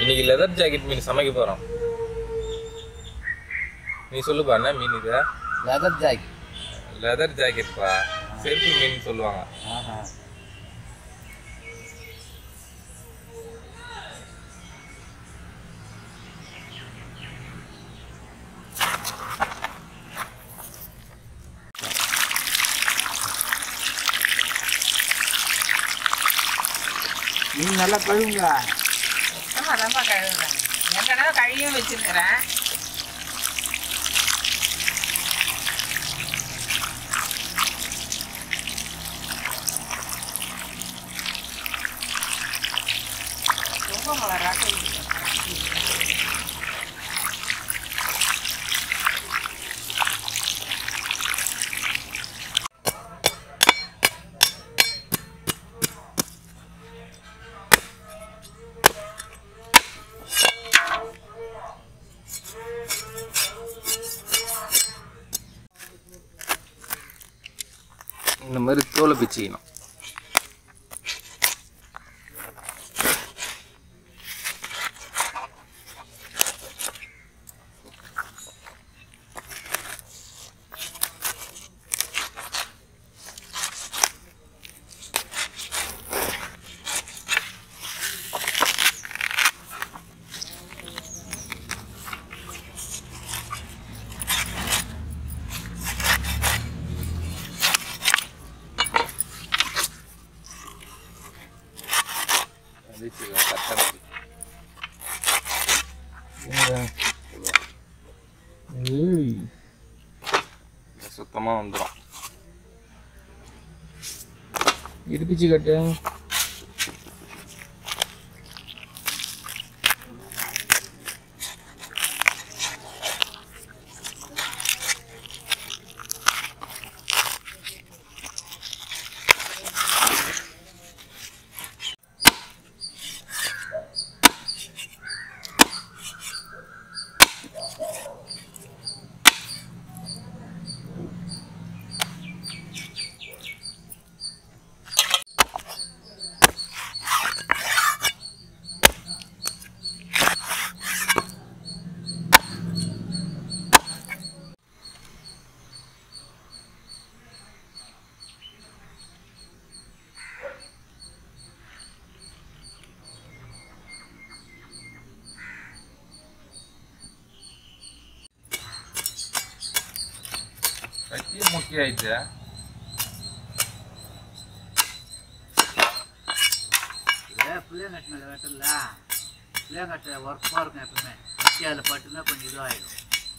இன்னைக்கு leather jacket மீன் சமைக்க போறோம் நீ சொல்லுப்பா என்ன மீன் இது லெதர் ஜாக்கி லெதர் ஜாக்கெட்ப்பா செருப்பு மீன் சொல்லுவாங்க ஆஹா மீன் நல்லா கழுவுங்க ஆமா ரொம்ப கழுவுறேன் ஏற்கனவே கழுவியும் வச்சிருக்கிறேன் ரொம்ப மலராக இந்த மாதிரி தோலை பிச்சிக்கணும் பிச்சிக்கோ கட்டை சுத்தமாக வந்துடும் இடுப்பிச்சு கட்டு கட்டி முக்கிய ஆயிடுச்சு பிள்ளைங்கட்டு மேலே வெட்டல பிள்ளைங்கட்ட ஒர்க்காக இருக்கும் எப்பவுமே கட்டி அதில் பட்டுனா கொஞ்சம் இதுவாகிடும்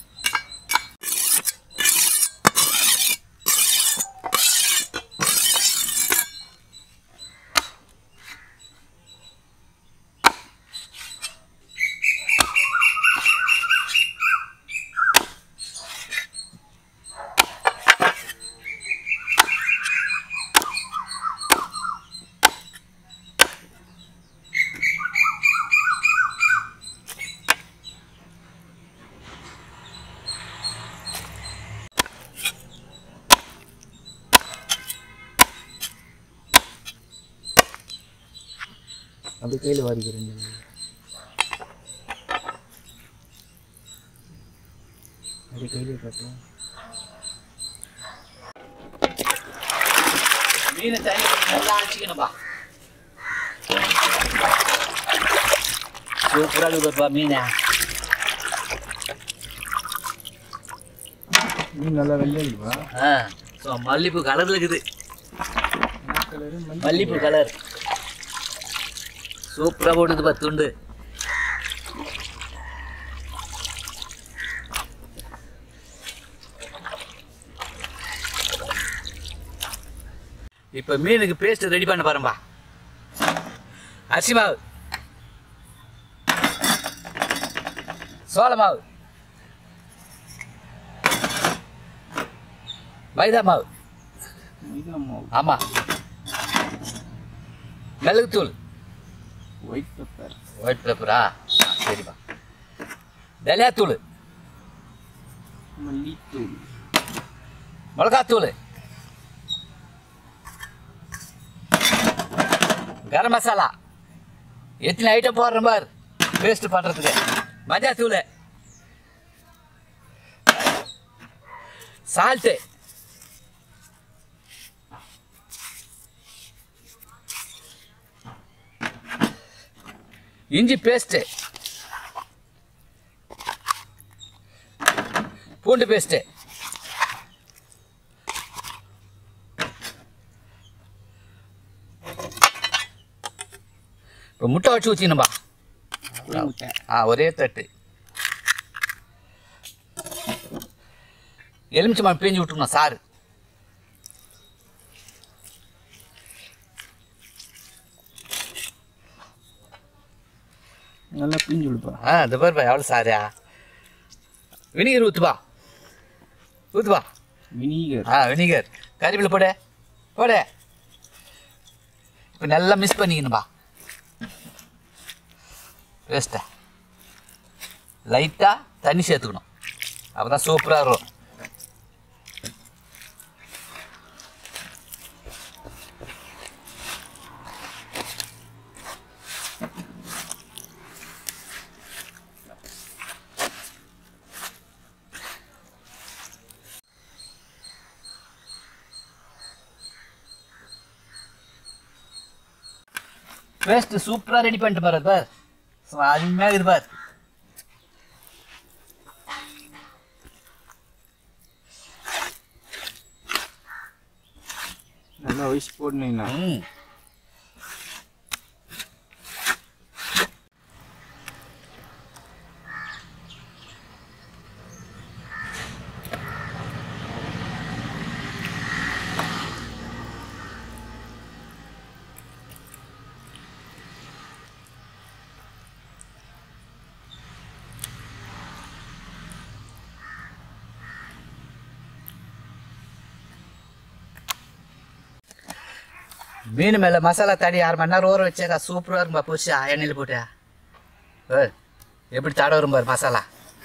அப்படி கையில் வாரிக்கிறேன் அப்படி கையில் கட்டலாம் மீனை தண்ணி நல்லா அடிச்சுக்கணும்பா சூப்பராக இருக்குப்பா மீனை மீன் நல்லா வெள்ளையா ஆ ஸோ மல்லிப்பூ கலரில் இருக்குது மல்லிப்பூ கலர் சூப்பராக போட்டுது பா துண்டு இப்போ மீனுக்கு பேஸ்ட் ரெடி பண்ண பாரும்பா அரிசி மாவு சோள மாவு மைதா மாவு ஆமாம் மிளகுத்தூள் ஒயிட் பெப்பர் ஒயிட் பெப்பரா சரிப்பா தனியாத்தூள் மல்லித்தூள் மிளகாத்தூள் கரம் மசாலா எத்தனை ஐட்டம் போடுறேன் பார் பேஸ்ட் பண்ணுறதுக்கு மஞ்சள் தூள் சால்ட்டு இஞ்சி பேஸ்ட்டு பூண்டு பேஸ்ட்டு இப்போ முட்டை வச்சு ஊற்றினும்பா ஒரு முட்டை ஆ ஒரே தட்டு எலுமிச்சை மரம் பிழிஞ்சு விட்டுருணும் சாறு நல்லா பிஞ்சு விடுப்பா ஆ இந்த பாருப்பா எவ்வளோ சாரா வினிகர் ஊற்றுப்பா ஊற்றுப்பா வினிகர் ஆ வினிகர் கறிவேப்பிலை போடு போடு இப்போ நல்லா மிஸ் பண்ணிக்கணும்பா வேஸ்ட்டை லைட்டாக தண்ணி சேர்த்துக்கணும் அப்போ தான் சூப்பராக இருக்கும் பேஸ்ட் சூப்பராக ரெடி பண்ணிட்டு பாரு பார் அருமையாக இருக்குது பார் நல்லா வயசு போடணுங்கண்ணா ம் மீன் மேலே மசாலா தடி அரை மணி நேரம் ஊற வச்சாக்கா சூப்பராக இருக்கும்பா புதுசா எண்ணெயில் போட்டு ஏய், எப்படி தட வரும் பாரு மசாலா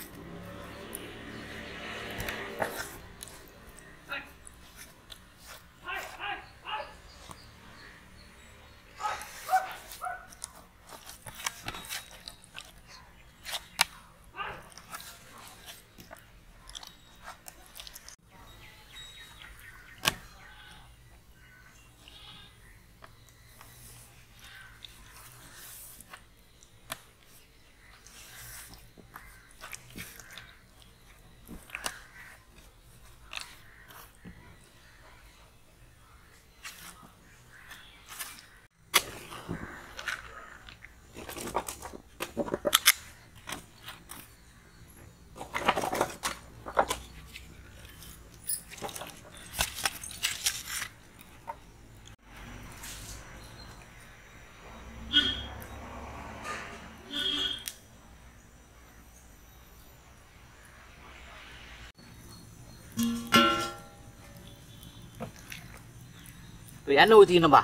இப்போ எண்ணெய் ஊற்றிக்கணும்பா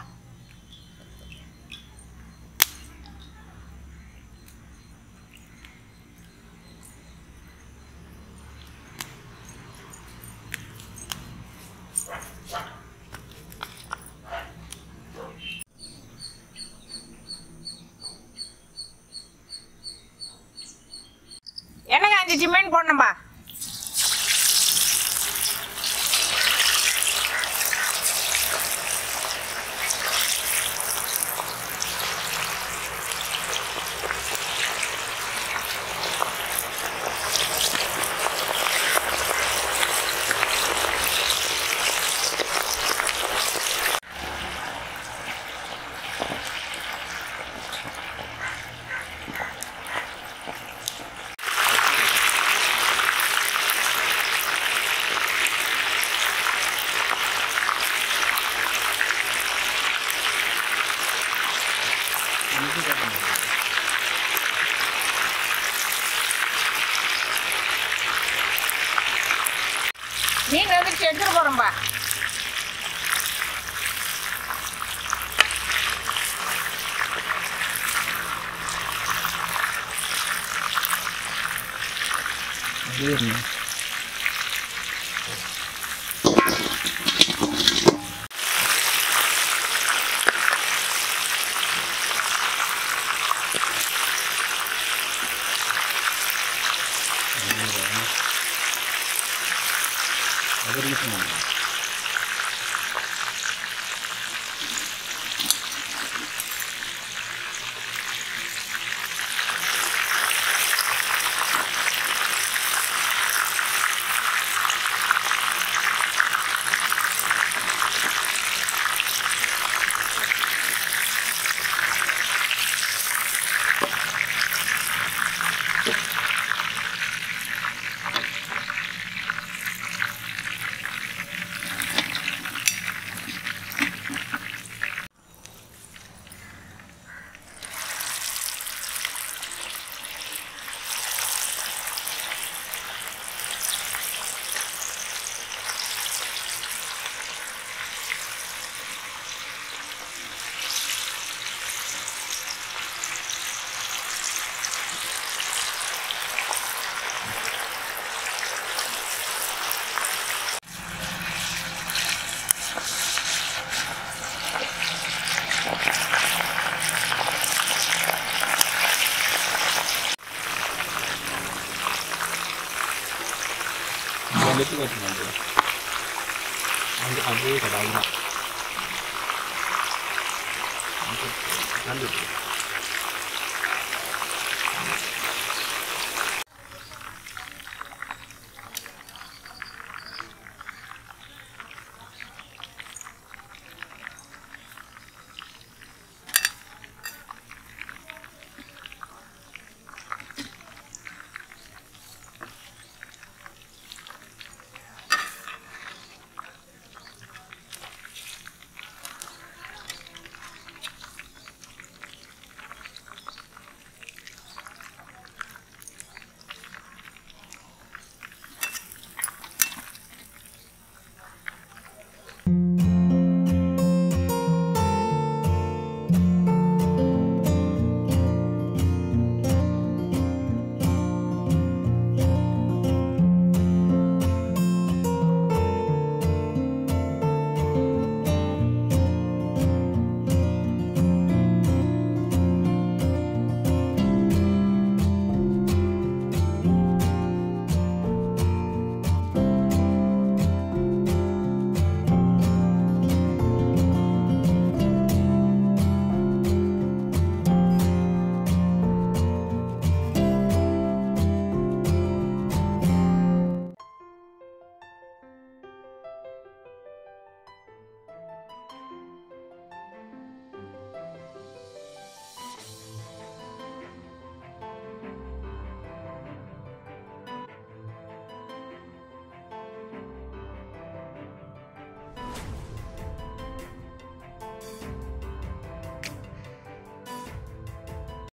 என்னங்க அஞ்சு சிமெண்ட் போடணும்பா மீன் வந்து எடுத்துட்டு போறோம்பா சரிண்ணா அது வரைக்கும் சொன்னாங்க வந்துட்டு கட்டணும் அது அப்படியே கடை அதுதான் வந்துட்டு